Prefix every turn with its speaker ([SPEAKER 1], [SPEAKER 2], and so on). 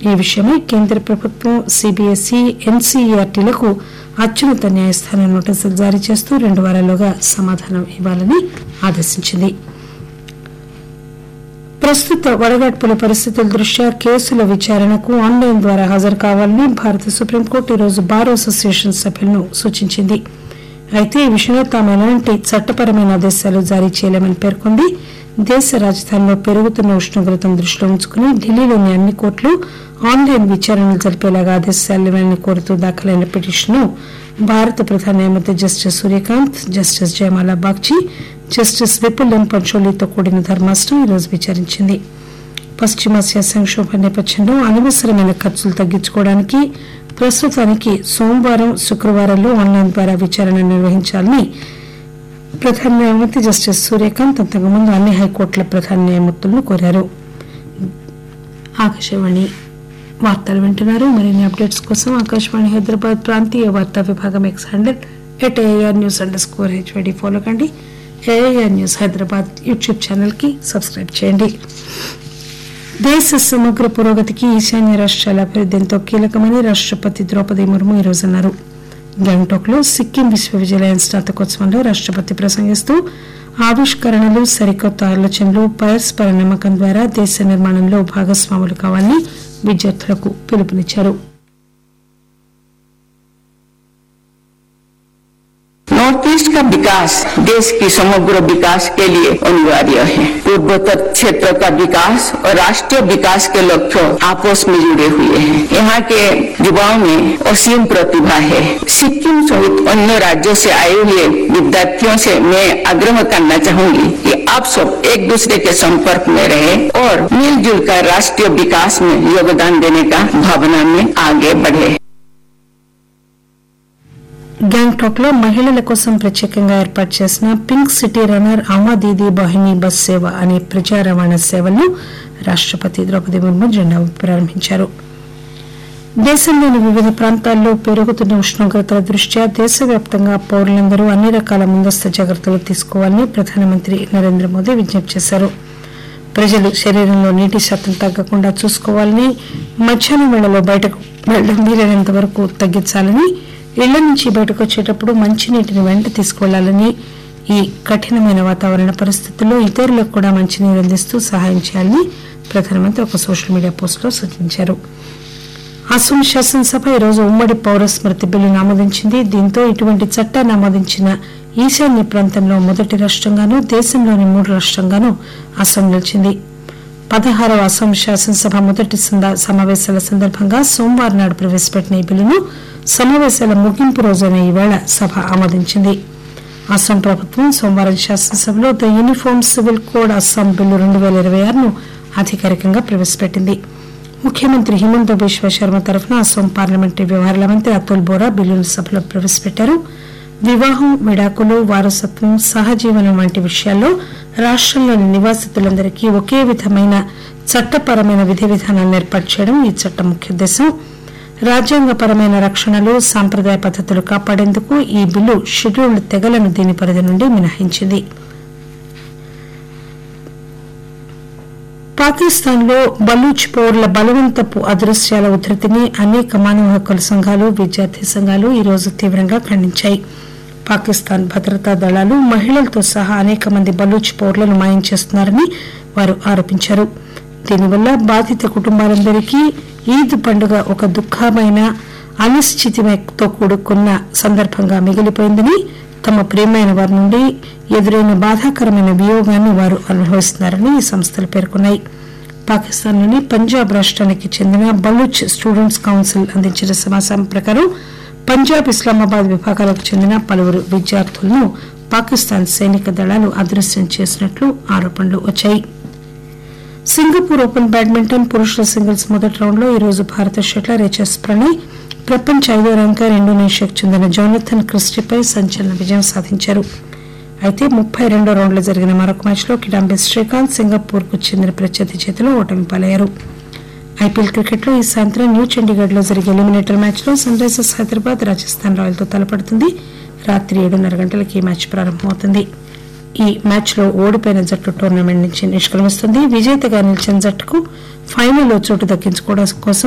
[SPEAKER 1] ఈ విషయమై కేంద్ర ప్రభుత్వం సిబిఎస్ఈ ఎన్సీఈఆర్టీలకు అత్యున్నత న్యాయస్థానం నోటీసులు జారీ చేస్తూ రెండు వారాల్లోగా సమాధానం ఇవ్వాలని ఆదేశించింది ప్రస్తుత వడగడ్పుల పరిస్థితుల దృష్ట్యా కేసుల విచారణకు ఆన్లైన్ ద్వారా హాజరు కావాలని భారత సుప్రీంకోర్టు ఈరోజు బార్ అసోసియేషన్ సభ్యులను సూచించింది అయితే ఈ విషయంలో తాము ఎలాంటి చట్టపరమైన ఆదేశాలు జారీ చేయలేమని పేర్కొంది దేశ రాజధానిలో పెరుగుతున్న ఉష్ణోగ్రతను దృష్టిలో ఉంచుకుని ఢిల్లీలోని అన్ని కోర్టులు ఆన్లైన్ విచారణలు జరిపేలాగా ఆదేశాలు ఇవ్వాలని కోరుతూ దాఖలైన పిటిషన్ను భారత ప్రధాన న్యాయమూర్తి justice Surya Kant justice జయమాలా Bagchi justice Vipul ఎం పంచోలీతో కూడిన ధర్మాసనం ఈరోజు విచారించింది పశ్చిమాసియా సంక్షోభం నేపథ్యంలో అనవసరమైన ఖర్చులు తగ్గించుకోవడానికి ప్రస్తుతానికి సోమవారం శుక్రవారాలు ఆన్లైన్ ద్వారా విచారణ నిర్వహించాలని ప్రధాన న్యాయమూర్తి జస్టిస్ సూర్యకాంత్ అంతకుముందు అన్ని హైకోర్టుల ప్రధాన న్యాయమూర్తులను కోరారు ఆకాశవాణి వార్తలు వింటున్నారు మరిన్ని అప్డేట్స్ కోసం ఆకాశవాణి హైదరాబాద్ ప్రాంతీయ వార్తా విభాగం X handle at AR news under score HYD follow కండి AR news Hyderabad YouTube channel కి సబ్స్క్రైబ్ చేయండి దేశ సమగ్ర పురోగతికి ఈశాన్య రాష్ట్రాల అభివృద్ధి ఎంతో కీలకమని రాష్ట్రపతి ద్రౌపది ముర్ము ఈరోజు అన్నారు గ్యాంగ్టాక్ లో సిక్కిం విశ్వవిద్యాలయం స్నాతకోత్సవంలో రాష్ట్రపతి ప్రసంగిస్తూ ఆవిష్కరణలు సరికొత్త ఆలోచనలు పరస్పర నమ్మకం ద్వారా దేశ నిర్మాణంలో భాగస్వాములు కావాలని విద్యార్థులకు పిలుపునిచ్చారు
[SPEAKER 2] नॉर्थ ईस्ट का विकास देश की समग्र विकास के लिए अनिवार्य है पूर्वोत्तर क्षेत्र का विकास और राष्ट्रीय विकास के लक्ष्यों आपस में जुड़े हुए हैं यहाँ के युवाओं में असीम प्रतिभा है सिक्किम सहित अन्य राज्यों से आए हुए विद्यार्थियों से मैं आग्रह करना चाहूंगी कि आप सब एक दूसरे के संपर्क में रहे और मिलजुल कर राष्ट्रीय विकास में योगदान देने का भावना में आगे बढ़े
[SPEAKER 1] గ్యాంగ్టాక్ లో మహిళల కోసం ప్రత్యేకంగా ఏర్పాటు చేసిన పింక్ సిటీ రన్నర్ అమా దీదీ బహిని బస్ సేవ అనే ప్రజా రవాణా సేవలను రాష్ట్రపతి ద్రౌపది ముర్ము జెండా ఊపి ప్రారంభించారు దేశంలోని వివిధ ప్రాంతాల్లో పెరుగుతున్న ఉష్ణోగ్రతల దృష్ట్యా దేశవ్యాప్తంగా పౌరులందరూ అన్ని రకాల ముందస్తు జాగ్రత్తలు తీసుకోవాలని ప్రధానమంత్రి నరేంద్ర మోదీ విజ్ఞప్తి చేశారు ప్రజలు శరీరంలో నీటి శాతం తగ్గకుండా చూసుకోవాలని మధ్యాహ్నం వేళలో బయటకు వెళ్లడం వీలైనంత వరకు తగ్గించాలని ఇళ్ల నుంచి బయటకు వచ్చేటప్పుడు మంచినీటిని వెంట తీసుకువెళ్లాలని ఈ కఠినమైన వాతావరణ పరిస్థితుల్లో ఇతరులకు కూడా మంచినీరు అందిస్తూ సహాయం చేయాలని ప్రధానమంత్రి ఒక సోషల్ మీడియా పోస్టులో సూచించారు అస్సాం శాసనసభ ఈరోజు ఉమ్మడి పౌర స్మృతి బిల్లును ఆమోదించింది దీంతో ఇటువంటి చట్టాన్ని ఆమోదించిన ఈశాన్య ప్రాంతంలో మొదటి రాష్ట్రంగానూ దేశంలోని మూడు రాష్ట్రంగానూ అస్సాం నిలిచింది పదహారవ అస్సాం శాసనసభ మొదటి సంద- సమావేశాల సందర్భంగా సోమవారం నాడు ప్రవేశపెట్టిన ఈ బిల్లును సమావేశాల ముగింపు రోజైన ఈవేళ సభ ఆమోదించింది అస్సాం ప్రభుత్వం సోమవారం శాసనసభలో the uniform civil code Assam bill రెండు వేల ఇరవై ఆరును అధికారికంగా ప్రవేశపెట్టింది ముఖ్యమంత్రి హిమంత బిశ్వ శర్మ తరఫున అస్సాం పార్లమెంటరీ వ్యవహారాల మంత్రి అతుల్ బోరా బిల్లును సభలో ప్రవేశపెట్టారు వివాహం విడాకులు వారసత్వం సహజీవనం వంటి విషయాల్లో రాష్ట్రంలోని నివాసితులందరికీ ఒకే విధమైన చట్టపరమైన విధి విధానాలను ఏర్పాటు చేయడం ఈ చట్టం ముఖ్య ఉద్దేశం రాజ్యాంగపరమైన రక్షణలు సాంప్రదాయ పద్ధతులు కాపాడేందుకు ఈ బిల్లు షెడ్యూల్డ్ తెగలను దీని పరిధి నుండి మినహాయించింది పాకిస్తాన్ లో బలూచ్ పౌరుల బలవంతపు అదృశ్యాల ఉధృతిని అనేక మానవ హక్కుల సంఘాలు విద్యార్థి సంఘాలు ఈ రోజు తీవ్రంగా ఖండించాయి పాకిస్తాన్ భద్రతా దళాలు మహిళలతో సహా అనేక మంది బలూచ్ పౌరులను మాయం చేస్తున్నారని వారు ఆరోపించారు దీనివల్ల బాధిత కుటుంబాలందరికీ ఈద్ పండుగ ఒక దుఃఖమైన అనిశ్చితితో కూడుకున్న సందర్భంగా మిగిలిపోయిందని తమ ప్రియమైన వారి నుండి ఎదురైన బాధాకరమైన వియోగాన్ని వారు అనుభవిస్తున్నారని ఈ సంస్థలు పేర్కొన్నాయి పాకిస్తాన్లోని పంజాబ్ రాష్ట్రానికి చెందిన బలూచ్ స్టూడెంట్స్ కౌన్సిల్ అందించిన సమాచారం ప్రకారం పంజాబ్ ఇస్లామాబాద్ విభాగాలకు చెందిన పలువురు విద్యార్థులను పాకిస్తాన్ సైనిక దళాలు అదృశ్యం చేసినట్లు ఆరోపణలు వచ్చాయి సింగపూర్ ఓపెన్ బ్యాడ్మింటన్ పురుషుల సింగిల్స్ మొదటి రౌండ్ లో ఈరోజు భారత షట్లర్ హెచ్ఎస్ ప్రణయ్ ప్రపంచ ఐదో ర్యాంకర్ ఇండోనేషియాకు చెందిన జోనథన్ క్రిస్టిపై సంచలన విజయం సాధించారు అయితే ముప్పై రెండో రౌండ్లో జరిగిన మరొక మ్యాచ్లో కిడాంబి శ్రీకాంత్ సింగపూర్ కు చెందిన ప్రత్యర్థి చేతిలో ఓటమి పాలయ్యారు ఐపీఎల్ క్రికెట్లో ఈ సాయంత్రం న్యూ చండీగఢ్ లో జరిగే ఎలిమినేటర్ మ్యాచ్ లో Sunrisers Hyderabad Rajasthan royal తో తలపడుతుంది రాత్రి ఏడున్నర గంటలకి ఈ మ్యాచ్ ప్రారంభమవుతుంది ఈ మ్యాచ్ లో ఓడిపోయిన జట్టు టోర్నమెంట్ నుంచి నిష్క్రమిస్తుంది విజేతగా నిలిచిన జట్టుకు ఫైనల్లో చోటు దక్కించుకోవడం కోసం